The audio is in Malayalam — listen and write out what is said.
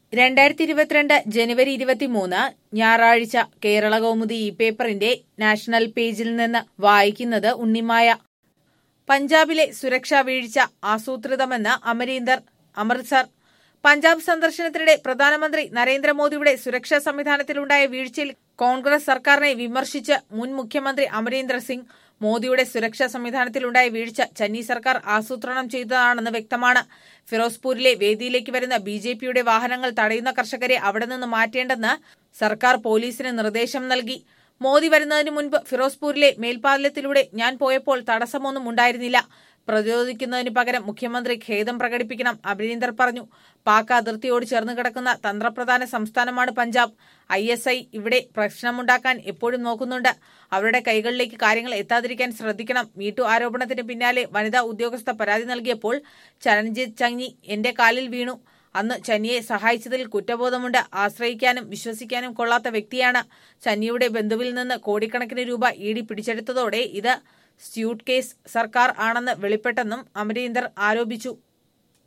രണ്ടായിരത്തി ഇരുപത്തിരണ്ട് ജനുവരി ഇരുപത്തിമൂന്ന് ഞായറാഴ്ച കേരള കൗമുദി ഈ പേപ്പറിന്റെ നാഷണൽ പേജിൽ നിന്ന് വായിക്കുന്നത് ഉണ്ണിമായ പഞ്ചാബിലെ സുരക്ഷാ വീഴ്ച ആസൂത്രിതമെന്ന് അമരീന്ദർ അമൃത്സർ പഞ്ചാബ് സന്ദർശനത്തിനിടെ പ്രധാനമന്ത്രി നരേന്ദ്രമോദിയുടെ സുരക്ഷാ സംവിധാനത്തിലുണ്ടായ വീഴ്ചയിൽ കോൺഗ്രസ് സർക്കാരിനെ വിമർശിച്ച് മുൻ മുഖ്യമന്ത്രി അമരീന്ദർ സിംഗ് മോദിയുടെ സുരക്ഷാ സംവിധാനത്തിലുണ്ടായ വീഴ്ച ചന്നി സർക്കാർ ആസൂത്രണം ചെയ്തതാണെന്ന് വ്യക്തമാണ് ഫിറോസ്പൂരിലെ വേദിയിലേക്ക് വരുന്ന ബി ജെ പിയുടെ വാഹനങ്ങൾ തടയുന്ന കർഷകരെ അവിടെ നിന്ന് മാറ്റേണ്ടെന്ന് സർക്കാർ പോലീസിന് നിർദ്ദേശം നൽകി മോദി വരുന്നതിന് മുൻപ് ഫിറോസ്പൂരിലെ മേൽപ്പാലത്തിലൂടെ ഞാൻ പോയപ്പോൾ തടസ്സമൊന്നും ഉണ്ടായിരുന്നില്ല പ്രതിരോധിക്കുന്നതിന് പകരം മുഖ്യമന്ത്രി ഖേദം പ്രകടിപ്പിക്കണം അമരീന്ദർ പറഞ്ഞു പാക് അതിർത്തിയോട് ചേർന്ന് കിടക്കുന്ന തന്ത്രപ്രധാന സംസ്ഥാനമാണ് പഞ്ചാബ് ഐ എസ് ഐ ഇവിടെ പ്രശ്നമുണ്ടാക്കാൻ എപ്പോഴും നോക്കുന്നുണ്ട് അവരുടെ കൈകളിലേക്ക് കാര്യങ്ങൾ എത്താതിരിക്കാൻ ശ്രദ്ധിക്കണം മീട്ടു ആരോപണത്തിന് പിന്നാലെ വനിതാ ഉദ്യോഗസ്ഥ പരാതി നൽകിയപ്പോൾ ചരൺജിത് ചങ്ങി എന്റെ കാലിൽ വീണു അന്ന് ചന്നിയെ സഹായിച്ചതിൽ കുറ്റബോധമുണ്ട് ആശ്രയിക്കാനും വിശ്വസിക്കാനും കൊള്ളാത്ത വ്യക്തിയാണ് ചന്നിയുടെ ബന്ധുവിൽ നിന്ന് കോടിക്കണക്കിന് രൂപ ഇ ഡി പിടിച്ചെടുത്തതോടെ ഇത് സ്യൂട്ട് കേസ് സർക്കാർ ആണെന്ന് വെളിപ്പെട്ടെന്നും അമരീന്ദർ ആരോപിച്ചു